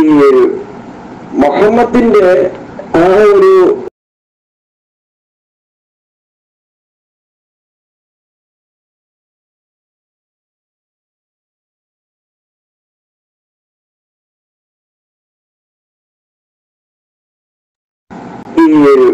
മുഹമ്മദിന്റെ ആ ഒരു ഈ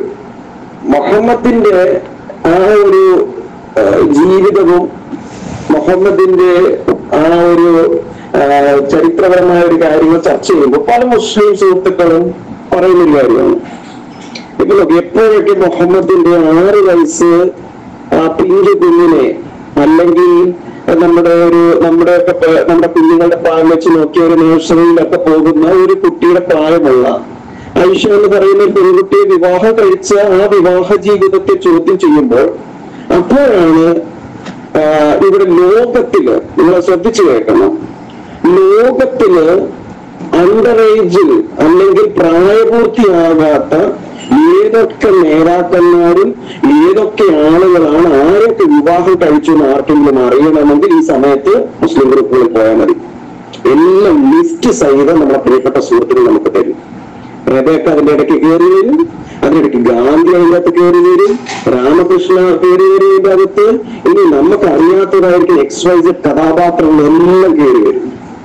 മുഹമ്മദിന്റെ ആ ഒരു ആ, ജീവിതവും മുഹമ്മദിന്റെ ആ ഒരു ആ, ചരിത്രപരമായ ഒരു കാര്യങ്ങൾ ചർച്ച ചെയ്യുമ്പോൾ പല മുസ്ലിം സുഹൃത്തുക്കളും പറയുന്ന ഒരു കാര്യമാണ് ഇപ്പൊ നോക്ക് എപ്പോഴൊക്കെ മുഹമ്മദിന്റെ ആറ് വയസ്സ് ആ പിഞ്ചു കുഞ്ഞിനെ അല്ലെങ്കിൽ നമ്മുടെ ഒരു നമ്മുടെ ഒക്കെ പേ- നമ്മുടെ കുഞ്ഞുങ്ങളുടെ പ്രായം വെച്ച് നോക്കിയ ഒരു നഴ്സറിയിലൊക്കെ പോകുന്ന ഒരു കുട്ടിയുടെ പ്രായമുള്ള ഐഷ എന്ന് പറയുന്ന ഒരു പെൺകുട്ടിയെ വിവാഹം കഴിച്ച ആ വിവാഹ ജീവിതത്തെ ചോദ്യം ചെയ്യുമ്പോൾ അപ്പോഴാണ് ആ, ഇവിടെ ലോകത്തില് നിങ്ങൾ ശ്രദ്ധിച്ചു കേൾക്കണം ലോകത്തില് അണ്ടർ ഏജിൽ അല്ലെങ്കിൽ പ്രായപൂർത്തിയാകാത്ത ഏതൊക്കെ നേതാക്കന്മാരും ഏതൊക്കെ ആളുകളാണ് ആരൊക്കെ വിവാഹം കഴിച്ചു എന്ന് ആർക്കെങ്കിലും അറിയണമെങ്കിൽ ഈ സമയത്ത് മുസ്ലിം ഗ്രൂപ്പുകളിൽ പോയാൽ മതി എല്ലാം ലിസ്റ്റ് സഹിതം നമ്മുടെ പ്രിയപ്പെട്ട സുഹൃത്തുക്കൾ നമുക്ക് തരും റബേക്ക അതിന്റെ ഇടയ്ക്ക് കയറി വരും അതിനിടയ്ക്ക് ഗാന്ധി അതിന്റെ അകത്ത് കയറി വരും രാമകൃഷ്ണ കയറി വരും ഇതിന്റെ അകത്ത് ഇനി നമുക്ക് അറിയാത്തതായിരിക്കും എക്സ് വൈ സെഡ് കഥാപാത്രങ്ങൾ എല്ലാം കയറി വരും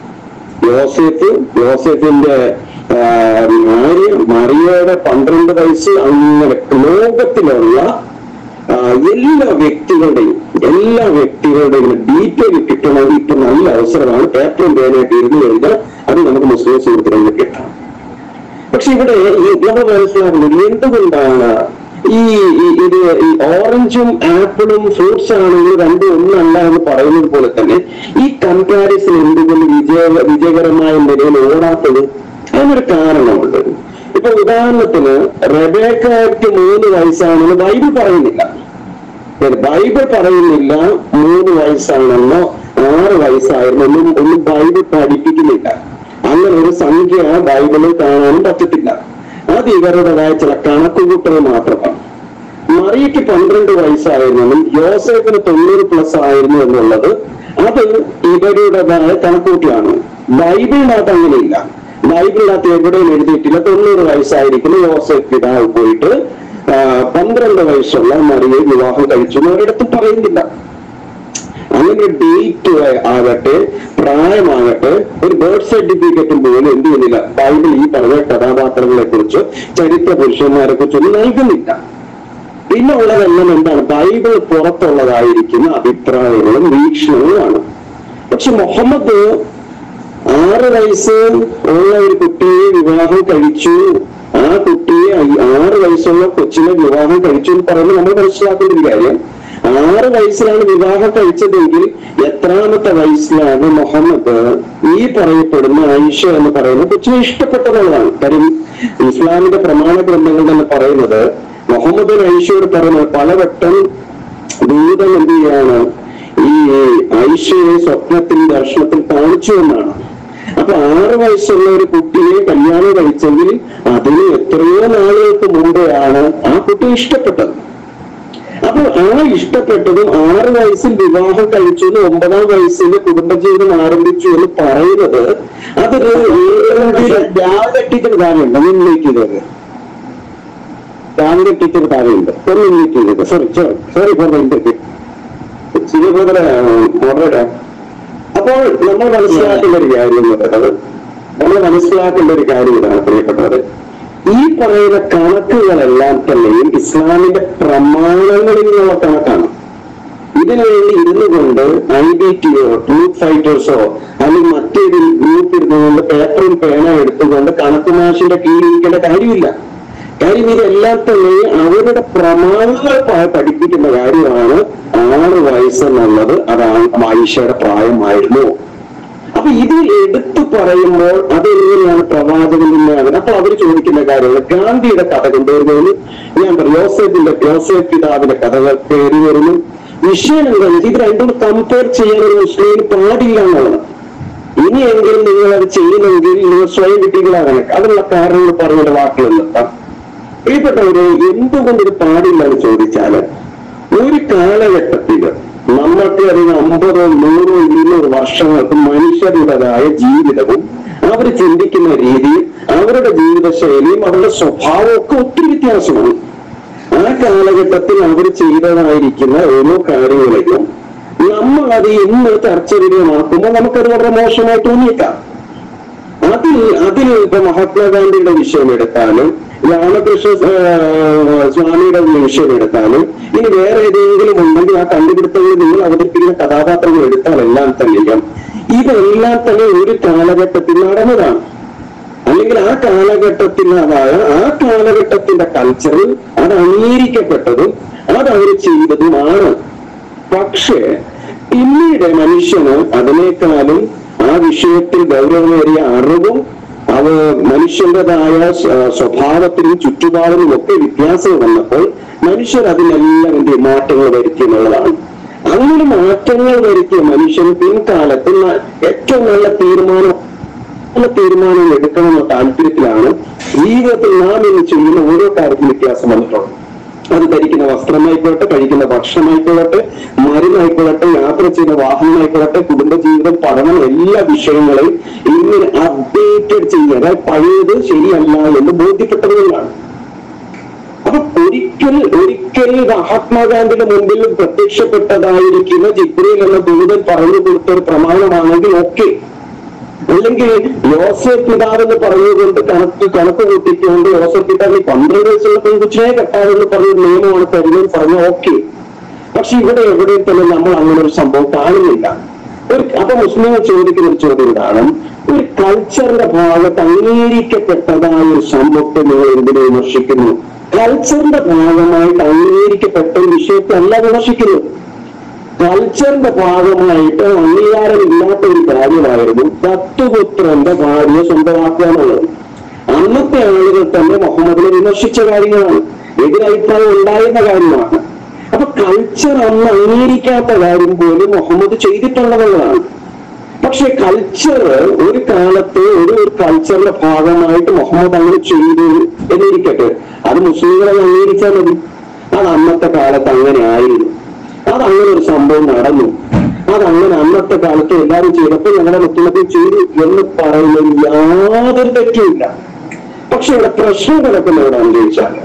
യോസേഫ് യോസേഫിന്റെ ആ, ഭാര്യ മറിയയുടെ പന്ത്രണ്ട് വയസ്സ് അങ്ങനെ ലോകത്തിലുള്ള ആ, എല്ലാ വ്യക്തികളുടെയും എല്ലാ വ്യക്തികളുടെയും ഡീറ്റെയിൽ കിട്ടണമെങ്കിൽ ഇപ്പൊ നല്ല അവസരമാണ് പേപ്പറും പേനയൊക്കെ ഇരുന്ന് കഴിഞ്ഞാൽ അത് നമുക്ക് മുസ്ലിം സുഹൃത്തുക്കളിൽ കിട്ടാം പക്ഷെ ഇവിടെ ഈ നമ്മൾ മനസ്സിലാക്കുന്നത് എന്തുകൊണ്ടാണ് ഈ ഈ- ഇത് ഈ ഓറഞ്ചും ആപ്പിളും ഫ്രൂട്ട്സ് ആണെങ്കിൽ രണ്ടും ഒന്നല്ല എന്ന് പറയുന്നത് പോലെ തന്നെ ഈ കമ്പാരിസൺ എന്തുകൊണ്ട് വിജയ വിജയകരമായ നിലയിൽ ഓടാത്തത് അതിനൊരു കാരണമുണ്ട് ഇപ്പൊ ഉദാഹരണത്തിന് റബേക്കയ്ക്ക് മൂന്ന് വയസ്സാണെന്ന് ബൈബിൾ പറയുന്നില്ല ഏത് ബൈബിൾ പറയുന്നില്ല മൂന്ന് വയസ്സാണെന്നോ ആറ് വയസ്സായിരുന്നോ ഒന്നും ഒന്നും ബൈബിൾ പഠിപ്പിക്കുന്നില്ല അങ്ങനെ ഒരു സംഖ്യ ബൈബിളിൽ കാണാനും പറ്റത്തില്ല അത് ഇവരുടേതായ ചില കണക്കുകൂട്ടൽ മാത്രമാണ് മറിയയ്ക്ക് പന്ത്രണ്ട് വയസ്സായിരുന്നെന്നും യോസേഫിന് തൊണ്ണൂറ് പ്ലസ് ആയിരുന്നു എന്നുള്ളത് അത് ഇവരുടേതായ കണക്കൂട്ടിയാണ് ബൈബിളിനകത്ത് അങ്ങനെയില്ല ബൈബിളിനകത്ത് എവിടെയും എഴുതിയിട്ടില്ല തൊണ്ണൂറ് വയസ്സായിരിക്കുന്നു യോസേഫ് പിതാവ് പോയിട്ട് ആ, പന്ത്രണ്ട് വയസ്സുള്ള മറിയെ വിവാഹം കഴിച്ചു എന്ന് ഒരിടത്തും പറയുന്നില്ല അങ്ങനെ ഡേറ്റ് ആകട്ടെ പ്രായമാകട്ടെ ഒരു ബർത്ത് സർട്ടിഫിക്കറ്റും പോലും എന്ത് ചെയ്യുന്നില്ല ബൈബിൾ ഈ പറഞ്ഞ കഥാപാത്രങ്ങളെ കുറിച്ച് ചരിത്ര പുരുഷന്മാരെ കുറിച്ചൊന്നും നൽകുന്നില്ല പിന്നെ ഉള്ളതെല്ലാം എന്താണ് ബൈബിൾ പുറത്തുള്ളതായിരിക്കുന്ന അഭിപ്രായങ്ങളും വീക്ഷണങ്ങളുമാണ് പക്ഷെ മുഹമ്മദ് ആറ് വയസ്സ് ഉള്ള ഒരു കുട്ടിയെ വിവാഹം കഴിച്ചു ആ കുട്ടിയെ ഐ- ആറ് വയസ്സുള്ള കൊച്ചിനെ വിവാഹം കഴിച്ചു എന്ന് പറയുമ്പോൾ നമ്മൾ മനസ്സിലാക്കേണ്ട ഒരു കാര്യം ആറ് വയസ്സിലാണ് വിവാഹം കഴിച്ചതെങ്കിൽ എത്രാമത്തെ വയസ്സിലാണ് മുഹമ്മദ് ഈ പറയപ്പെടുന്ന ഐഷ എന്ന് പറയുന്ന കൊച്ചിനെ ഇഷ്ടപ്പെട്ടതെന്നുള്ളതാണ് കാര്യം ഇസ്ലാമിന്റെ പ്രമാണ ഗ്രന്ഥങ്ങൾ തന്നെ പറയുന്നത് മുഹമ്മദ് ഐഷയോട് പറയുന്നത് പലവട്ടം ദൂതം എന്ത് ചെയ്യാണ് ഈ ഐഷയെ സ്വപ്നത്തിൽ ദർശനത്തിൽ കാണിച്ചു എന്നാണ് അപ്പൊ ആറ് വയസ്സുള്ള ഒരു കുട്ടിയെ കല്യാണം കഴിച്ചെങ്കിൽ അതിന് എത്രയോ നാളുകൾക്ക് മുമ്പെയാണ് ആ കുട്ടി ഇഷ്ടപ്പെട്ടത് അപ്പൊ ആ ഇഷ്ടപ്പെട്ടതും ആറ് വയസ്സിൽ വിവാഹം കഴിച്ചു എന്ന് ഒമ്പതാം വയസ്സിൽ കുടുംബജീവിതം ആരംഭിച്ചു എന്ന് പറയുന്നത് അതൊരു രാവിലെ ടീച്ചർ താഴെയുണ്ട് മുന്നിലേക്ക് ചെയ്തത് രാവിലെ ടീച്ചർ താഴെയുണ്ട് ഒന്ന് മുന്നിലേക്ക് ചെയ്തത് sorry sorry for interview Shivabhadra moderator അപ്പോൾ നമ്മൾ മനസ്സിലാക്കേണ്ട ഒരു കാര്യം എന്ന് പറയുന്നത് നമ്മൾ മനസ്സിലാക്കേണ്ട ഒരു കാര്യം ഇതാണ് പ്രിയപ്പെട്ടവർ ഈ പറയുന്ന കണക്കുകളെല്ലാം തന്നെയും ഇസ്ലാമിന്റെ പ്രമാണങ്ങളിൽ നിന്നുള്ള കണക്കാണ് ഇതിനുവേണ്ടി ഇരുന്നു കൊണ്ട് ഐ ബി ടിയോ ട്രൂത്ത് ഫൈറ്റേഴ്സോ അല്ലെങ്കിൽ മറ്റേത് ഗ്രൂപ്പ് ഇരുന്നുകൊണ്ട് പേപ്പറും പേന എടുത്തുകൊണ്ട് കണക്ക് മാഷിന്റെ കീഴിരിക്കേണ്ട കാര്യമില്ല കാര്യം ഇതെല്ലാം തന്നെ അവരുടെ പ്രമാണങ്ങൾ പ- പഠിപ്പിക്കുന്ന കാര്യമാണ് ആറ് വയസ്സെന്നുള്ളത് അതാണ് ആയിഷയുടെ പ്രായമായിരുന്നു അപ്പൊ ഇത് എടുത്തു പറയുമ്പോൾ അതെങ്ങനെയാണ് പ്രവാചകൻ നിന്നാകുന്നത് അപ്പൊ അവർ ചോദിക്കുന്ന കാര്യങ്ങൾ ഗാന്ധിയുടെ കഥ കൊണ്ടുവരുന്നതിന് ഞാൻ പറയും യോസേഫിന്റെ യോസേഫ് പിതാവിന്റെ കഥകൾ കയറി വരുന്നു വിഷയം എന്താണ് ഇത് രണ്ടും കമ്പയർ ചെയ്യാൻ ഒരു മുസ്ലിം പാടില്ല എന്നുള്ളത് ഇനിയെങ്കിലും നിങ്ങൾ അത് ചെയ്യുന്നെങ്കിൽ നിങ്ങൾ സ്വയം വിട്ടികളാകണം അതിനുള്ള കാരണങ്ങൾ പറയുന്ന വാക്കുകൾ നിർത്താം പ്രിയപ്പെട്ടവര് എന്തുകൊണ്ട് ഇത് പാടില്ല എന്ന് ചോദിച്ചാല് ഒരു കാലഘട്ടത്തില് നമ്മൾക്ക് അറിയുന്ന അമ്പതോ നൂറോ ഇരുന്നൂറ് വർഷങ്ങൾക്ക് മനുഷ്യരുടേതായ ജീവിതവും ആ അവർ ചിന്തിക്കുന്ന രീതി അവരുടെ ജീവിതശൈലിയും അവരുടെ സ്വഭാവവും ഒക്കെ ഒത്തിരി വ്യത്യാസമാണ് ആ കാലഘട്ടത്തിൽ അവർ ചെയ്തതായിരിക്കുന്ന ഓരോ കാര്യങ്ങളെയും നമ്മൾ അത് ഇന്ന് ചർച്ച വിധേയമാക്കുമ്പോൾ നമുക്കത് വളരെ മോശമായി തോന്നിയേക്കാം അതിൽ അതിൽ ഇപ്പൊ മഹാത്മാഗാന്ധിയുടെ വിഷയം എടുത്താലും രാമകൃഷ്ണ ആ, സ്വാമിയുടെ വിഷയം എടുത്താലും ഇനി വേറെ ഏതെങ്കിലും ഉണ്ടെങ്കിൽ ആ കണ്ടുപിടുത്തങ്ങളിൽ നിങ്ങൾ അവതരിപ്പിക്കുന്ന കഥാപാത്രങ്ങൾ എടുത്താലെല്ലാം തന്നെയും ഇതെല്ലാം തന്നെ ഒരു കാലഘട്ടത്തിൽ നടന്നതാണ് അല്ലെങ്കിൽ ആ കാലഘട്ടത്തിനതായ ആ കാലഘട്ടത്തിന്റെ കൾച്ചറിൽ അത് അംഗീകരിക്കപ്പെട്ടതും അത് അവർ ചെയ്തതുമാണ് പക്ഷേ പിന്നീട് മനുഷ്യന് അതിനേക്കാളും ആ വിഷയത്തിൽ ഗൗരവമേറിയ അറിവും അവ മനുഷ്യന്റേതായ സ്വ- സ്വഭാവത്തിനും ചുറ്റുപാടിനും ഒക്കെ വ്യത്യാസം വന്നപ്പോൾ മനുഷ്യർ അതിനെല്ലാം എന്ത് ചെയ്യും? മാറ്റങ്ങൾ വരുത്തി എന്നുള്ളതാണ് അങ്ങനെ മാറ്റങ്ങൾ വരുത്തിയ മനുഷ്യൻ പിൻകാലത്ത് ന- ഏറ്റവും നല്ല തീരുമാനം നല്ല തീരുമാനം എടുക്കണമെന്ന താല്പര്യത്തിലാണ് ജീവിതത്തിൽ നാം ഇന്ന് ചെയ്യുന്ന ഓരോ കാര്യത്തിലും വ്യത്യാസം വന്നിട്ടുള്ളത് അത് ധരിക്കുന്ന വസ്ത്രമായിക്കോട്ടെ കഴിക്കുന്ന ഭക്ഷണമായിക്കൊള്ളട്ടെ മരുന്നായിക്കൊള്ളട്ടെ യാത്ര ചെയ്യുന്ന വാഹനമായിക്കൊള്ളട്ടെ കുടുംബജീവിതം പഠനം എല്ലാ വിഷയങ്ങളെയും ഇങ്ങനെ അപ്ഡേറ്റഡ് ചെയ്യുക അതായത് പഴയത് ശരിയല്ല എന്ന് ബോധ്യപ്പെട്ടതുകൊണ്ടാണ് അപ്പൊ ഒരിക്കൽ ഒരിക്കൽ മഹാത്മാഗാന്ധിയുടെ മുമ്പിൽ പ്രത്യക്ഷപ്പെട്ടതായിരിക്കുന്ന ജിബ്രീൽ എന്ന ദൂതൻ പറഞ്ഞു കൊടുത്ത ഒരു പ്രമാണമാണെങ്കിൽ ഓക്കെ അല്ലെങ്കിൽ യോസഫ് പിതാവ് എന്ന് പറഞ്ഞുകൊണ്ട് കണക്ക് കണക്ക് കൂട്ടിക്കൊണ്ട് യോസഫ് പിതാവ് പന്ത്രണ്ട് വയസ്സുള്ള പെൺകുച്ചിനെ കെട്ടാതെന്ന് പറഞ്ഞ ഒരു നിയമമാണ് തരുന്നത് പറഞ്ഞ ഓക്കെ പക്ഷെ ഇവിടെ എവിടെയും തന്നെ നമ്മൾ അങ്ങനെ ഒരു സംഭവം കാണുന്നില്ല ഒരു അപ്പൊ മുസ്ലിങ്ങൾ ചോദിക്കുന്ന ഒരു ചോദ്യം ഇതാണ് ഒരു കൾച്ചറിന്റെ ഭാഗത്ത് അംഗീകരിക്കപ്പെട്ടതായ ഒരു സംഭവത്തെ നിങ്ങൾ എന്തിനു വിമർശിക്കുന്നു കൾച്ചറിന്റെ ഭാഗമായിട്ട് അംഗീകരിക്കപ്പെട്ട ഒരു വിഷയത്തെ അല്ല വിമർശിക്കുന്നത് കൾച്ചറിന്റെ ഭാഗമായിട്ട് അംഗീകാരമില്ലാത്ത ഒരു കാര്യമായിരുന്നു ദത്തുപുത്രന്റെ ഭാര്യ സ്വന്തമാക്കുക എന്നുള്ളത് അന്നത്തെ ആളുകൾ തന്നെ മുഹമ്മദിനെ വിമർശിച്ച കാര്യങ്ങളാണ് എതിരഭിപ്രായം ഉണ്ടായിരുന്ന കാര്യമാണ് അപ്പൊ കൾച്ചർ അന്ന് അംഗീകരിക്കാത്ത കാര്യം പോലും മുഹമ്മദ് ചെയ്തിട്ടുള്ളതെന്നുള്ളതാണ് പക്ഷെ കൾച്ചർ ഒരു കാലത്ത് ഒരു ഒരു കൾച്ചറിന്റെ ഭാഗമായിട്ട് മുഹമ്മദ് അങ്ങനെ ചെയ്തു എന്നിരിക്കട്ടെ അത് മുസ്ലിങ്ങളെ അംഗീകരിച്ചാൽ മതി അത് അന്നത്തെ കാലത്ത് അങ്ങനെ ആയിരുന്നു അത് അങ്ങനെ ഒരു സംഭവം നടന്നു അതങ്ങനെ അന്നത്തെ കാലത്ത് എല്ലാവരും ചെയ്തപ്പോൾ ഞങ്ങളുടെ മുസ്ലിമൊക്കെ ചെയ്തു എന്ന് പറയുന്നതിൽ യാതൊരു തെറ്റുമില്ല പക്ഷെ ഇവിടെ പ്രശ്നം കിടക്കുന്ന എവിടെയാണെന്ന് ചോദിച്ചാൽ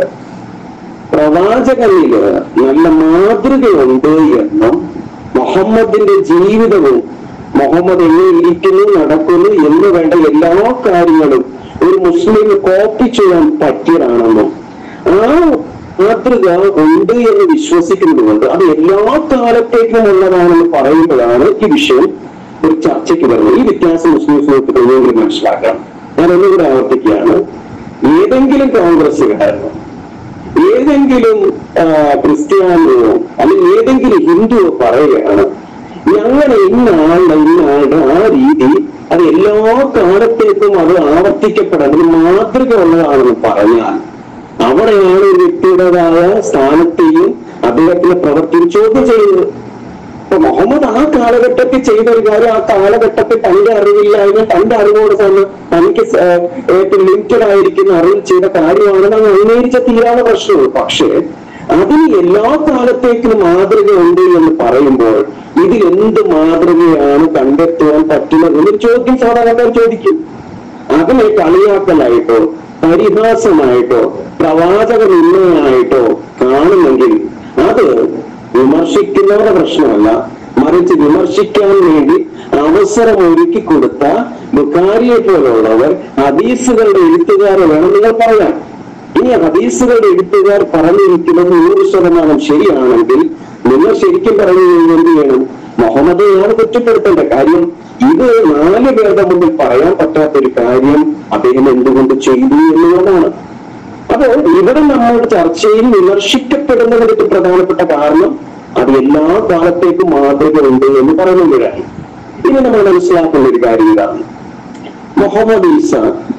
പ്രവാചകനില് നല്ല മാതൃകയുണ്ട് എന്നും മുഹമ്മദിന്റെ ജീവിതവും മുഹമ്മദ് എങ്ങനെ ഇരിക്കുന്നു നടക്കുന്നു എന്ന് വേണ്ട എല്ലാ കാര്യങ്ങളും ഒരു മുസ്ലിം കോപ്പി ചെയ്യാൻ പറ്റിയതാണെന്നും ആ മാതൃക ഉണ്ട് എന്ന് വിശ്വസിക്കുന്നത് കൊണ്ട് അത് എല്ലാ കാലത്തേക്കും ഉള്ളതാണെന്ന് പറയുമ്പോഴാണ് ഈ വിഷയം ഒരു ചർച്ചയ്ക്ക് വരുന്നത് ഈ വ്യത്യാസം മുസ്ലിം സുഹൃത്തുക്കളെങ്കിലും മനസ്സിലാക്കണം ഞാൻ ഒന്നുകൂടെ ആവർത്തിക്കുകയാണ് ഏതെങ്കിലും കോൺഗ്രസ്സുകാരനോ ഏതെങ്കിലും ആ, ക്രിസ്ത്യാനിയോ അല്ലെങ്കിൽ ഏതെങ്കിലും ഹിന്ദുവോ പറയുകയാണ് ഞങ്ങൾ ഇന്ന ആളുടെ ഇന്ന ആളുടെ ആ രീതി അത് എല്ലാ കാലത്തേക്കും അത് ആവർത്തിക്കപ്പെടാൻ ഒരു മാതൃക ഉള്ളതാണെന്ന് പറഞ്ഞാൽ അവിടെയാണ് ഒരു വ്യക്തിയുടേതായ സ്ഥാനത്തെയും അദ്ദേഹത്തിന്റെ പ്രവൃത്തിയും ചോദ്യം ചെയ്യുന്നത് അപ്പൊ മുഹമ്മദ് ആ കാലഘട്ടത്തിൽ ചെയ്ത ഒരു കാര്യം ആ കാലഘട്ടത്തിൽ തന്റെ അറിവില്ലായ്മ തന്റെ അറിവോട് തന്നെ തനിക്ക് സ- ഏഹ് ഏറ്റവും ലിമിറ്റഡ് ആയിരിക്കുന്ന അറിവ് ചെയ്ത കാര്യമാണെന്ന് അങ്ങ് അംഗീകരിച്ച തീരാവുന്ന പ്രശ്നമുള്ളൂ പക്ഷേ അതിന് എല്ലാ കാലത്തേക്കും മാതൃകയുണ്ട് എന്ന് പറയുമ്പോൾ ഇതിൽ എന്ത് മാതൃകയാണ് കണ്ടെത്തുവാൻ പറ്റുന്നത് എന്നൊരു ചോദ്യം സാധാരണക്കാർ ചോദിക്കും അതിനെ കളിയാക്കലായിട്ടോ പരിഹാസമായിട്ടോ പ്രവാചക നിന്ദയായിട്ടോ കാണുമെങ്കിൽ അത് വിമർശിക്കുന്നവരുടെ പ്രശ്നമല്ല മറിച്ച് വിമർശിക്കാൻ വേണ്ടി അവസരം ഒരുക്കി കൊടുത്ത ബുഖാരിയെ പോലുള്ളവർ ഹദീസുകളുടെ എഴുത്തുകാരെ വേണം നിങ്ങൾ പറയാൻ ഇനി ഹദീസുകളുടെ എഴുത്തുകാർ പറഞ്ഞിരിക്കുന്നത് നൂറ് ശതമാനം ശരിയാണെങ്കിൽ നിങ്ങൾ ശരിക്കും പറഞ്ഞു കഴിഞ്ഞാൽ എന്ത് ചെയ്യണം മുഹമ്മദിനെയാണ് കുറ്റപ്പെടുത്തേണ്ട കാര്യം ഇത് നാല് പേരുടെ മുമ്പിൽ പറയാൻ പറ്റാത്ത ഒരു കാര്യം അദ്ദേഹം എന്തുകൊണ്ട് ചെയ്തു എന്നുള്ളതാണ് അപ്പോൾ ഇവിടെ നമ്മുടെ ചർച്ചയിൽ വിമർശിക്കപ്പെടുന്നതിന്റെ ഒരു പ്രധാനപ്പെട്ട കാരണം അത് എല്ലാ കാലത്തേക്കും മാതൃക ഉണ്ട് എന്ന് പറയുമ്പോഴാണ് ഇനി നമ്മൾ മനസ്സിലാക്കേണ്ട ഒരു കാര്യം ഇതാണ് മുഹമ്മദ് ഈസ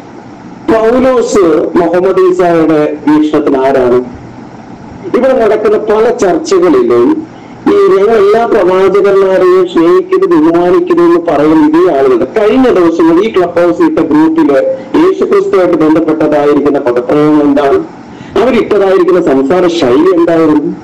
പൗലോസ് മുഹമ്മദ് ഈസയുടെ വീക്ഷണത്തിന് ആരാണ് ഇവിടെ നടക്കുന്ന പല ചർച്ചകളിലും ഈ ഞങ്ങൾ എല്ലാ പ്രവാചകന്മാരെയും സ്നേഹിക്കുന്നു ബഹുമാനിക്കുന്നു എന്ന് പറയുന്ന ഇതേ ആളുകളുടെ കഴിഞ്ഞ ദിവസങ്ങൾ ഈ ക്ലബ് ഹൗസ് ഇട്ട ഗ്രൂപ്പില് യേശുക്രിസ്തുവായിട്ട് ബന്ധപ്പെട്ടതായിരിക്കുന്ന പദപ്രയോഗങ്ങൾ എന്താണ് അവരിട്ടതായിരിക്കുന്ന സംസാര ശൈലി എന്തായിരുന്നു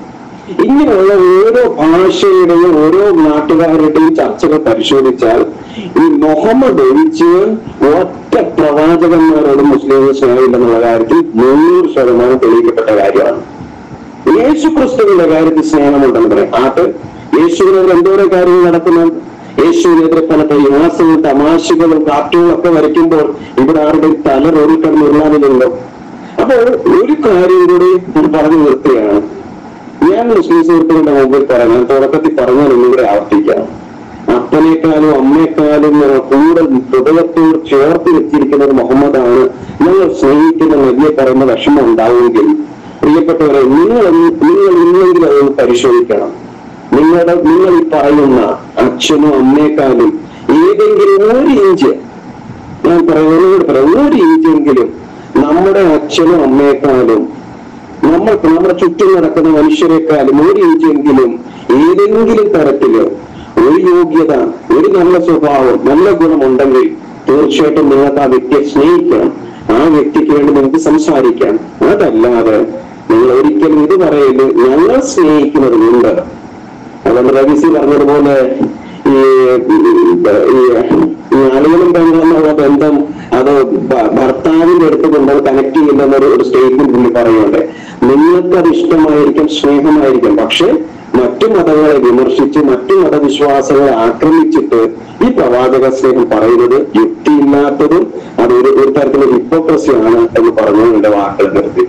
ഇങ്ങനെയുള്ള ഓരോ ഭാഷയുടെയും ഓരോ നാട്ടുകാരുടെയും ചർച്ചകൾ പരിശോധിച്ചാൽ ഈ മുഹമ്മദ് ഒഴിച്ച് ഒറ്റ പ്രവാചകന്മാരോട് മുസ്ലിം സ്നേഹമില്ലെന്നുള്ള കാര്യത്തിൽ നൂറ് ശതമാനം തെളിയിക്കപ്പെട്ട കാര്യമാണ് യേശു ക്രിസ്തുവിന്റെ കാര്യത്തിൽ സ്നേഹമുണ്ടെന്ന് പറയും ആട്ട് യേശുവിനെതിരെ എന്തോരം കാര്യങ്ങൾ നടക്കുന്നുണ്ട് യേശുവിനെതിരെ പല പരിഹാസവും തമാശകളും കാർട്ടൂണും ഒക്കെ വരയ്ക്കുമ്പോൾ ഇവിടെ ആരുടെ തല റോഡിൽ ഉള്ളാനില്ലല്ലോ അപ്പോൾ ഒരു കാര്യം കൂടി ഞാൻ പറഞ്ഞു നിർത്തുകയാണ് ഞാൻ മുസ്ലിം സുഹൃത്തുക്കളുടെ മുമ്പിൽ പറയാൻ തുടക്കത്തിൽ പറഞ്ഞാൽ ഒന്നുകൂടെ ആവർത്തിക്കാം അപ്പനേക്കാളും അമ്മയെക്കാളും ഞങ്ങൾ കൂടുതൽ ഹൃദയത്തോട് ചേർത്ത് വെച്ചിരിക്കുന്നത് മുഹമ്മദാണ് ഞങ്ങൾ സ്നേഹിക്കുന്ന വലിയ പറയുന്ന വിഷമം ഉണ്ടാവുമെങ്കിൽ പ്രിയപ്പെട്ടവരെ നിങ്ങൾ നിങ്ങൾ ഇന്നെങ്കിലും അതൊന്ന് പരിശോധിക്കണം നിങ്ങളുടെ നിങ്ങൾ ഈ പറയുന്ന അച്ഛനും അമ്മയെക്കാളും ഏതെങ്കിലും ഒരു ഇഞ്ച് ഞാൻ പറയുന്നതിനോട് പറയാം ഒരു ഇഞ്ചെങ്കിലും നമ്മുടെ അച്ഛനും അമ്മയെക്കാളും നമ്മൾക്ക് നമ്മുടെ ചുറ്റും നടക്കുന്ന മനുഷ്യരെക്കാളും ഒരു ഇഞ്ചെങ്കിലും ഏതെങ്കിലും തരത്തില് ഒരു യോഗ്യത ഒരു നല്ല സ്വഭാവം നല്ല ഗുണമുണ്ടെങ്കിൽ തീർച്ചയായിട്ടും നിങ്ങൾക്ക് ആ വ്യക്തിയെ സ്നേഹിക്കണം ആ വ്യക്തിക്ക് വേണ്ടി നിങ്ങൾക്ക് സംസാരിക്കാം അതല്ലാതെ നിങ്ങൾ ഒരിക്കലും ഇത് പറയല് ഞങ്ങൾ സ്നേഹിക്കുന്നത് കൊണ്ട് അതുകൊണ്ട് രവിസി പറഞ്ഞതുപോലെ ഈ ഈ ഈ ആളുകളും പെണ്ണുള്ള ബന്ധം അത് ഭ- ഭർത്താവിന്റെ അടുത്ത് കൊണ്ട് കണക്ട് ചെയ്യുന്ന ഒരു സ്റ്റേറ്റ്മെന്റ് പുള്ളി പറയുന്നുണ്ട് നിങ്ങൾക്ക് അത് ഇഷ്ടമായിരിക്കും സ്നേഹമായിരിക്കും പക്ഷെ മറ്റു മതങ്ങളെ വിമർശിച്ച് മറ്റു മതവിശ്വാസങ്ങളെ ആക്രമിച്ചിട്ട് ഈ പ്രവാചക സ്നേഹം പറയുന്നത് യുക്തിയില്ലാത്തതും അത് ഒരു ഒരു തരത്തിലുള്ള ഹിപ്പോക്രസിയാണ് എന്ന് പറഞ്ഞു എന്റെ വാക്കുകൾ നിർത്തി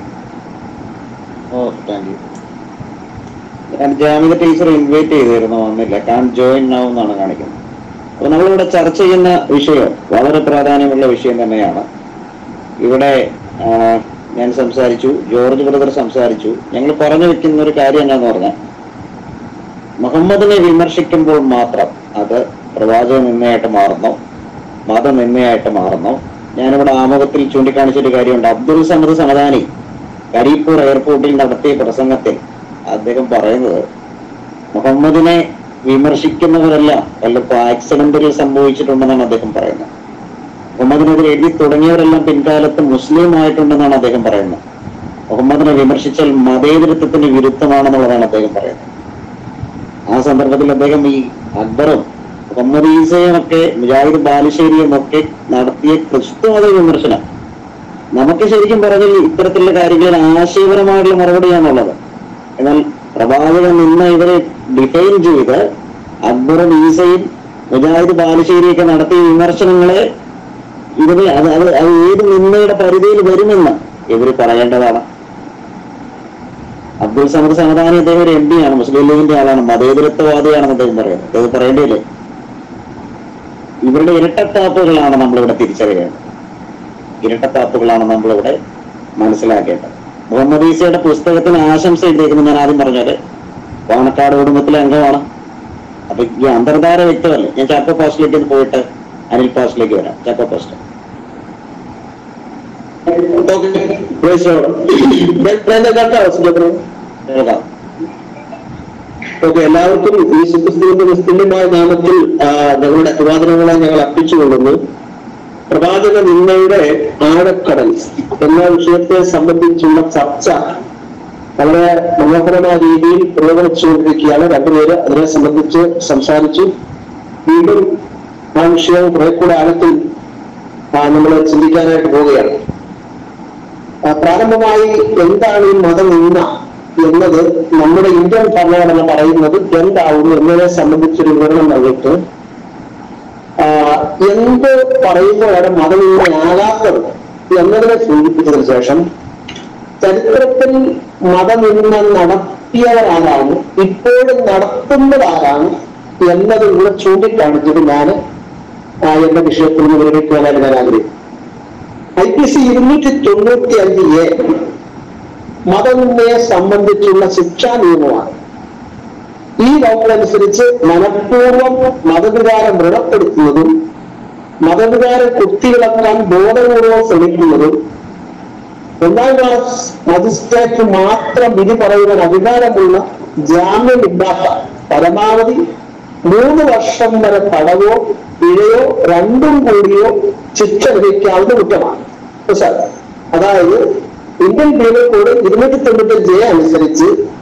ഓ താങ്ക് യു ഞാൻ ജാമിക ടീച്ചർ ഇൻവൈറ്റ് ചെയ്തിരുന്നു വന്നില്ല കാൻ ജോയിൻ നൗ എന്നാണ് കാണിക്കുന്നത് അപ്പൊ നമ്മളിവിടെ ചർച്ച ചെയ്യുന്ന വിഷയം വളരെ പ്രാധാന്യമുള്ള വിഷയം തന്നെയാണ് ഇവിടെ ആ, ഞാൻ സംസാരിച്ചു ജോർജ് ബ്രദർ സംസാരിച്ചു ഞങ്ങൾ പറഞ്ഞു വെക്കുന്ന ഒരു കാര്യം എന്താന്ന് പറഞ്ഞാൽ മുഹമ്മദിനെ വിമർശിക്കുമ്പോൾ മാത്രം അത് പ്രവാചക നിന്നയായിട്ട് മാറുന്നു മതനിന്ദയായിട്ട് മാറുന്നു ഞാനിവിടെ ആമുഖത്തിൽ ചൂണ്ടിക്കാണിച്ചൊരു കാര്യമുണ്ട് അബ്ദുൽ സമദ് സമദാനി കരിപ്പൂർ എയർപോർട്ടിൽ നടത്തിയ പ്രസംഗത്തിൽ അദ്ദേഹം പറയുന്നത് മുഹമ്മദിനെ വിമർശിക്കുന്നവരെല്ലാം വല്ലപ്പോൾ ആക്സിഡന്റുകൾ സംഭവിച്ചിട്ടുണ്ടെന്നാണ് അദ്ദേഹം പറയുന്നത് മുഹമ്മദിനെതിരെ എഴുതി തുടങ്ങിയവരെല്ലാം പിൻകാലത്ത് മുസ്ലിം ആയിട്ടുണ്ടെന്നാണ് അദ്ദേഹം പറയുന്നത് മുഹമ്മദിനെ വിമർശിച്ചാൽ മതേതരത്വത്തിന് വിരുദ്ധമാണെന്നുള്ളതാണ് അദ്ദേഹം പറയുന്നത് ആ സന്ദർഭത്തിൽ അദ്ദേഹം ഈ അക്ബറും മുഹമ്മദ് ഈസയും ഒക്കെ മുജാഹിദ് ബാലുശ്ശേരിയും ഒക്കെ നടത്തിയ ക്രിസ്തുമത വിമർശനം നമുക്ക് ശരിക്കും പറഞ്ഞാൽ ഇത്തരത്തിലുള്ള കാര്യങ്ങളിൽ ആശയപരമായിട്ടുള്ള മറുപടിയാണുള്ളത് എന്നാൽ പ്രവാചകൻ നിന്ന് ഇവരെ ഡിഫൈൻ ചെയ്ത് അക്ബറും ഈസയും മുജാഹിദ് ബാലുശ്ശേരിയൊക്കെ നടത്തിയ വിമർശനങ്ങളെ ഇതിന് അത് അത് അത് ഏത് നിന്നയുടെ പരിധിയിൽ വരുമെന്ന് ഇവർ പറയേണ്ടതാണ് അബ്ദുൽ സമദ് സമദാനി അദ്ദേഹം ഒരു എം പി ആണ് മുസ്ലിം ലീഗിന്റെ ആളാണ് മതേതരത്വവാദിയാണെന്ന് അദ്ദേഹം പറയുന്നത് അത് പറയേണ്ടിയില്ലേ ഇവരുടെ ഇരട്ടത്താപ്പുകളാണ് നമ്മളിവിടെ തിരിച്ചറിയേണ്ടത് ഇരട്ടത്താപ്പുകളാണ് നമ്മളിവിടെ മനസ്സിലാക്കേണ്ടത് മുഹമ്മദ് ഈസയുടെ പുസ്തകത്തിന് ആശംസ എഴുതിയിരിക്കുന്നത് ഞാൻ ആദ്യം പറഞ്ഞത് പാണക്കാട് കുടുംബത്തിലെ അംഗമാണ് അപ്പൊ ഈ അന്തർധാര വ്യക്തമല്ലേ ഞാൻ ചാക്കോ പോസ്റ്റിലേക്ക് ഒന്ന് പോയിട്ട് അനിൽ പോസ്റ്റിലേക്ക് വരാം ചാക്കോ പോസ്റ്റ് കേൾക്കാം ഓക്കെ എല്ലാവർക്കും ഈ സുക്രിസ്തുവിന്റെ നിസ്തുല്യമായ നാമത്തിൽ ആ, ഞങ്ങളുടെ അഭിവാദനങ്ങളെ ഞങ്ങൾ അർപ്പിച്ചുകൊള്ളുന്നു പ്രവാചക നിന്നയുടെ ആഴക്കടൽ എന്ന വിഷയത്തെ സംബന്ധിച്ചുള്ള ചർച്ച വളരെ മനോഹരമായ രീതിയിൽ പുരോഗമിച്ചുകൊണ്ടിരിക്കുകയാണ് രണ്ടുപേര് അതിനെ സംബന്ധിച്ച് സംസാരിച്ചു വീണ്ടും ആ വിഷയം കുറെ കൂടെ ആഴത്തിൽ നമ്മൾ ചിന്തിക്കാനായിട്ട് പോവുകയാണ് ആ, പ്രാരംഭമായി എന്താണ് ഈ മതനിന്ദ എന്നത് നമ്മുടെ ഇന്ത്യൻ ഭരണഘടന പറയുന്നത് എന്താവുന്നു എന്നതിനെ സംബന്ധിച്ചൊരു വിവരണം നൽകിയിട്ട് ആ, എന്ത് പറയുമ്പോഴാണ് മതനിന്ദയാകാത്തത് എന്നതിനെ സൂചിപ്പിച്ചതിന് ശേഷം ചരിത്രത്തിൽ മതനിന്ദ നടത്തിയവരാരാണ് ഇപ്പോഴും നടത്തുന്നതാരാണ് എന്നതും കൂടെ ചൂണ്ടിക്കാണിച്ചിട്ട് ഞാൻ ആ, എന്റെ വിഷയത്തിൽ നിന്ന് വിവരിക്കുവാനായിട്ട് ഞാൻ ആഗ്രഹിക്കുന്നു ഐ പി സി ഇരുന്നൂറ്റി തൊണ്ണൂറ്റി അഞ്ച് എ മതനിന്ദയെ സംബന്ധിച്ചുള്ള ശിക്ഷാ നിയമമാണ് ഈ വകുപ്പനുസരിച്ച് മനഃപൂർവ്വം മതവികാരം വ്രണപ്പെടുത്തുന്നതും മതവികാരം കുത്തിയിളക്കാൻ ബോധപൂർവ്വം ശ്രമിക്കുന്നതും ഒന്നാം ക്ലാസ് മജിസ്ട്രേറ്റ് മാത്രം വിധി പറയുവാൻ അധികാരമുള്ള ജാമ്യമില്ലാത്ത പരമാവധി മൂന്ന് വർഷം വരെ തടവോ പിഴയോ രണ്ടും കൂടിയോ ശിക്ഷ ലഭിക്കാവുന്ന കുറ്റമാണ് ഇപ്പൊ സാർ അതായത് ഇന്ത്യൻ പീനൽ കോഡ് ഇരുന്നൂറ്റി തൊണ്ണൂറ്റി ജെ അനുസരിച്ച്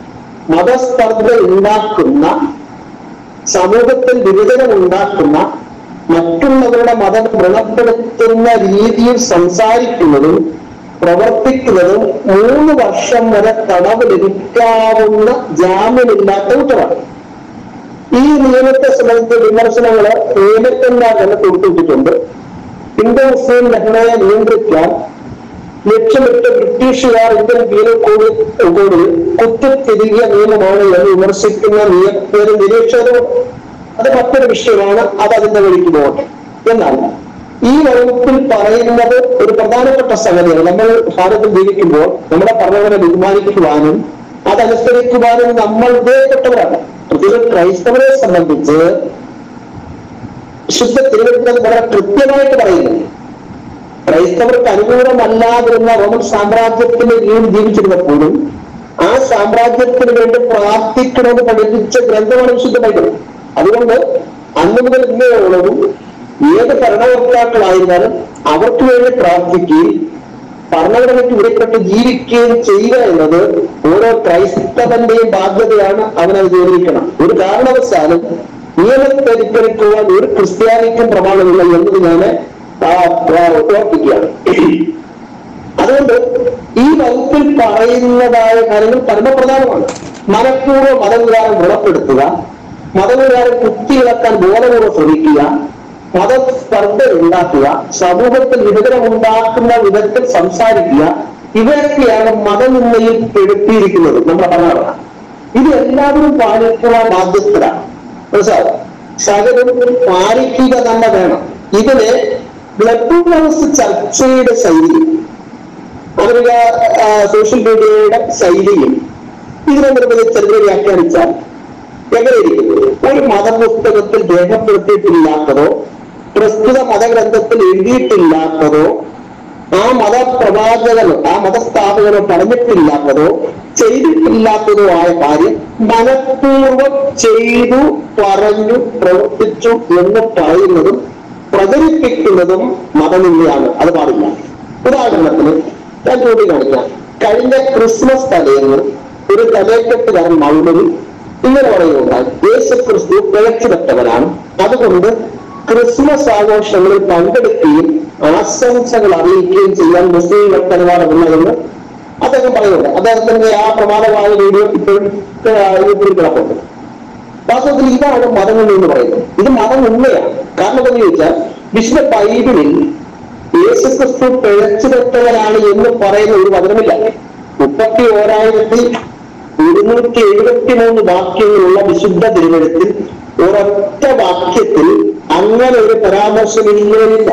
മതസ്പർദ്ധ ഉണ്ടാക്കുന്ന സമൂഹത്തിൽ വിഭജനം ഉണ്ടാക്കുന്ന മറ്റുള്ളവരുടെ മതം വ്രണപ്പെടുത്തുന്ന രീതിയിൽ സംസാരിക്കുന്നതും പ്രവർത്തിക്കുന്നതും മൂന്ന് വർഷം വരെ തടവ് ലഭിക്കാവുന്ന ജാമ്യമില്ലാത്ത കുറ്റമാണ് ഈ നിയമത്തെ സംബന്ധിച്ച വിമർശനങ്ങള് നിയമത്തെല്ലാം തന്നെ കൊടുത്തിട്ടുണ്ട് ഹിന്ദു മുസ്ലിം ലഹളയെ നിയന്ത്രിക്കാൻ ലക്ഷ്യമിട്ട് ബ്രിട്ടീഷുകാർ ഇന്ത്യൻ പീനൽ കോഡ് കോഡിൽ കുത്തിത്തിരികിയ നിയമമാണ് എന്ന് വിമർശിക്കുന്ന നിയമ നിരീക്ഷകരും അത് മറ്റൊരു വിഷയമാണ് അത് അതിന്റെ വഴിക്ക് പോകട്ടെ എന്നാൽ ഈ വകുപ്പിൽ പറയുന്നത് ഒരു പ്രധാനപ്പെട്ട സംഗതിയാണ് നമ്മൾ ഭാരതത്തിൽ ജീവിക്കുമ്പോൾ നമ്മുടെ ഭരണഘടന ബഹുമാനിക്കുവാനും അതനുസരിക്കുവാനും നമ്മൾ ഉപയോഗപ്പെട്ടവരാണ് പ്രത്യേകിച്ച് ക്രൈസ്തവരെ സംബന്ധിച്ച് ശുദ്ധ തിരുവനന്തപുരം വളരെ കൃത്യമായിട്ട് പറയുന്നു ക്രൈസ്തവർക്ക് അനുകൂലമല്ലാതിരുന്ന റോമൻ സാമ്രാജ്യത്തിന്റെ കീഴിൽ ജീവിച്ചിരുന്നപ്പോഴും ആ സാമ്രാജ്യത്തിന് വേണ്ടി പ്രാർത്ഥിക്കണമെന്ന് പഠിപ്പിച്ച ഗ്രന്ഥമാണ് വിശുദ്ധ ബൈബിൾ അതുകൊണ്ട് അന്ന് മുതൽ ഇന്നോളവും ഏത് ഭരണകർത്താക്കളായിരുന്നാലും അവർക്ക് വേണ്ടി പ്രാർത്ഥിക്കുകയും ഭരണഘടനയ്ക്ക് ഉടപ്പെട്ട് ജീവിക്കുകയും ചെയ്യുക എന്നത് ഓരോ ക്രൈസ്തവന്റെയും ബാധ്യതയാണ് അവനത് ജോലിക്കണം ഒരു കാരണവശാലും നിയമത്തെ അനുസരിക്കുവാൻ ഒരു ക്രിസ്ത്യാനിക്കും പ്രമാണമില്ല എന്നത് ഞാൻ ആ, ആ, ഓർപ്പിക്കുകയാണ് അതുകൊണ്ട് ഈ വകുപ്പിൽ പറയുന്നതായ കാര്യങ്ങൾ പരമപ്രധാനമാണ് മനഃപൂർവ്വ മതവികാരം ഗുണപ്പെടുത്തുക മതവികാരം കുത്തിയിളക്കാൻ ബോധപൂർവ്വം ശ്രമിക്കുക മതസ്പർദ്ധ ഉണ്ടാക്കുക സമൂഹത്തിൽ വിഭജനം ഉണ്ടാക്കുന്ന വിധത്തിൽ സംസാരിക്കുക ഇവയൊക്കെയാണ് മതനിന്മയിൽ പെടുത്തിയിരിക്കുന്നത് നമ്മുടെ ഭരണഘടന ഇത് എല്ലാവരും പാലിക്കുവാൻ ബാധ്യസ്ഥരാണ് മനസ്സിലായോ സകലം പാലിക്കുക തന്നെ വേണം ഇതിന് ക്ലബ് ഹൗസ് ചർച്ചയുടെ ശൈലി അവരുടെ ആ, സോഷ്യൽ മീഡിയയുടെ ശൈലിയും ഇതിനെ നിർബന്ധിച്ചെങ്ങനെ വ്യാഖ്യാനിച്ചാൽ എങ്ങനെയിരിക്കും ഒരു മതപുസ്തകത്തിൽ രേഖപ്പെടുത്തിയിട്ടില്ലാത്തതോ പ്രസ്തുത മതഗ്രന്ഥത്തിൽ എഴുതിയിട്ടില്ലാത്തതോ ആ മതപ്രവാചകനോ ആ മതസ്ഥാപകനോ പറഞ്ഞിട്ടില്ലാത്തതോ ചെയ്തിട്ടില്ലാത്തതോ ആയ കാര്യം മനഃപൂർവ്വം ചെയ്തു പറഞ്ഞു പ്രവർത്തിച്ചു എന്ന് പറയുന്നതും പ്രചരിപ്പിക്കുന്നതും മതനിന്ദയാണ് അത് പാടില്ല ഉദാഹരണത്തിന് ഞാൻ ചൂണ്ടിക്കാണിക്കാം കഴിഞ്ഞ ക്രിസ്മസ് തലേന്ന് ഒരു തലേക്കെട്ടുകാരൻ മൗലവി ഇങ്ങനെ പറയുന്നുണ്ടായി യേശു ക്രിസ്തു പിഴച്ചുപെട്ടവനാണ് അതുകൊണ്ട് ക്രിസ്മസ് ആഘോഷങ്ങളിൽ പങ്കെടുക്കുകയും ആശംസകൾ അറിയിക്കുകയും ചെയ്യാൻ മുസ്ലിങ്ങൾക്ക് അനുവാദമില്ലെന്ന് അദ്ദേഹം പറയുന്നുണ്ട് അദ്ദേഹത്തിന്റെ ആ പ്രമാദമായ വീഡിയോ ഇപ്പോഴും യൂട്യൂബിൽ കിടപ്പുണ്ട് വാസ്തവത്തിൽ ഇതാണ് മതങ്ങൾ എന്ന് പറയുന്നത് ഇത് മതം ഉണ്മയാണ് കാരണം എന്താണെന്ന് ചോദിച്ചാൽ വിശുദ്ധ ബൈബിളിൽ യേശുക്രിസ്തു പിഴച്ചുപെട്ടവനാണ് എന്ന് പറയുന്ന ഒരു വചനമില്ല മുപ്പത്തി ഓരായിരത്തി ഇരുന്നൂറ്റി എഴുപത്തി മൂന്ന് വാക്യങ്ങളുള്ള വിശുദ്ധ തിരുവഴുത്തിൽ ഒരൊറ്റ വാക്യത്തിൽ അങ്ങനെ ഒരു പരാമർശമില്ലേയില്ല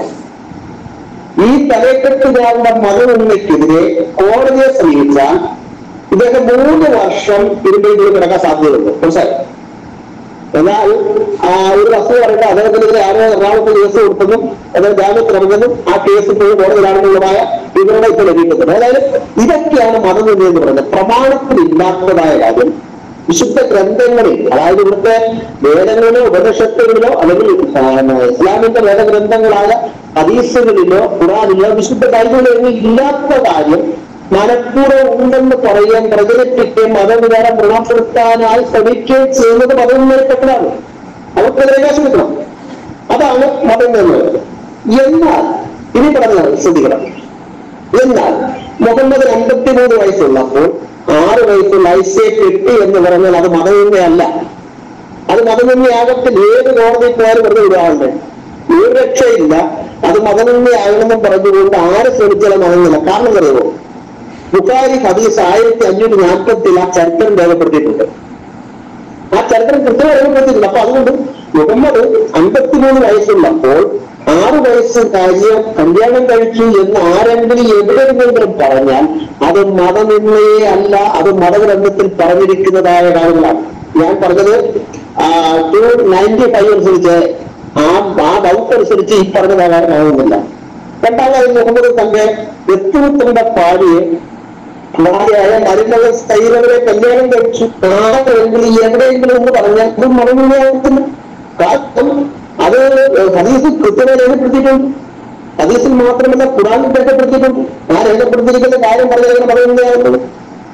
ഈ തലക്കെട്ടുകാരുടെ മതനിന്മയ്ക്കെതിരെ കോടതിയെ സമീപിച്ചാൽ ഇദ്ദേഹം മൂന്ന് വർഷം ഇരുമ്പയിൽ കിടക്കാൻ സാധ്യതയുണ്ട് മനസ്സിലായി എന്നാൽ ആ, ഒരു വസ്തു പറയുമ്പോൾ അദ്ദേഹത്തിനെതിരെ ആരോ എറണാകുളത്ത് കേസ് കൊടുത്തതും അദ്ദേഹം ജാമ്യത്തിൽ ഇറങ്ങുന്നതും ആ കേസ് ഇപ്പോഴും കോടതിയിലാണെന്നുള്ളതായ വിവരണം ഇപ്പോൾ ലഭിക്കുന്നത് അതായത് ഇതൊക്കെയാണ് മതനിന്ദ എന്ന് പറയുന്നത് പ്രമാണത്തിലില്ലാത്തതായ കാര്യം വിശുദ്ധ ഗ്രന്ഥങ്ങളിൽ അതായത് ഇവിടുത്തെ വേദങ്ങളിലോ ഉപനിഷത്തുകളിലോ അല്ലെങ്കിൽ ആ, ഇസ്ലാമിന്റെ വേദഗ്രന്ഥങ്ങളായ ഹദീസുകളിലോ ഖുറാനിലോ വിശുദ്ധ ബൈബിളിലോ ഒന്നും ഇല്ലാത്ത കാര്യം മനഃപൂർവ്വം ഉണ്ടെന്ന് പറയാൻ പ്രചരിപ്പിക്കുകയും മതവികാരം ഗുണപ്പെടുത്താനായി ശ്രമിക്കുകയും ചെയ്യുന്നത് മതനിന്മയിൽപ്പെട്ടതാണ് അവർക്കെതിരെ കേസെടുക്കണം അതാണ് മതം എന്നത് എന്നാൽ ഇനി പറഞ്ഞത് ശ്രദ്ധിക്കണം എന്നാൽ മുഹമ്മദ് അമ്പത്തിമൂന്ന് വയസ്സുള്ളപ്പോൾ ആറ് വയസ്സുള്ള ഐസയെ കെട്ടി എന്ന് പറഞ്ഞാൽ അത് മതനിന്മയല്ല അത് മതനിന്മയാകത്തിൽ ഏത് കോടതി പോയാലും വെറുതെ വിടാറുണ്ട് ഒരു രക്ഷയില്ല അത് മതനിന്മയാകണമെന്നും പറഞ്ഞുകൊണ്ട് ആര് ശ്രമിച്ചാലും മതനില്ല കാരണം അറിയുമോ ബുഖാരി ഹദീസ് ആയിരത്തി അഞ്ഞൂറ്റി നാൽപ്പത്തിൽ ആ ചരിത്രം രേഖപ്പെടുത്തിയിട്ടുണ്ട് ആ ചരിത്രം കൃത്യമായി രേഖപ്പെടുത്തിയിട്ടുണ്ട് അപ്പൊ അതുകൊണ്ട് മുഹമ്മദ് അമ്പത്തിമൂന്ന് വയസ്സുള്ളപ്പോൾ ആറ് വയസ്സ് കാര്യം കല്യാണം കഴിച്ചു എന്ന് ആരെങ്കിലും എവിടെയെങ്കിലും പറഞ്ഞാൽ അത് മതനിന്മയെ അല്ല അത് മതഗ്രന്ഥത്തിൽ പറഞ്ഞിരിക്കുന്നതായ കാര്യങ്ങളാണ് ഞാൻ പറഞ്ഞത് ടു നയൻറ്റി ഫൈവ് അനുസരിച്ച് ആ ആ ഡൗട്ട് അനുസരിച്ച് ഈ പറഞ്ഞതാകാനാവുന്നില്ല രണ്ടാമതായി മുഹമ്മദ് തന്റെ വ്യക്തിത്വത്തിന്റെ പാടിയെ ഭാര്യയായ മരുമകൾ സ്ഥൈരവരെ കല്യാണം കഴിച്ചു ആരെങ്കിലും എവിടെയെങ്കിലും എന്ന് പറഞ്ഞാൽ അത് മറന്നുകയാകത്തില്ല കാരണം അത് ഹദീസ് കൃത്യമായി രേഖപ്പെടുത്തിയിട്ടുണ്ട് ഹദീസിൽ മാത്രമല്ല ഖുറാനിൽ രേഖപ്പെടുത്തിയിട്ടുണ്ട് ആ രേഖപ്പെടുത്തിയിരിക്കുന്ന കാര്യം പറഞ്ഞാൽ മറന്നുകയാകുന്നത്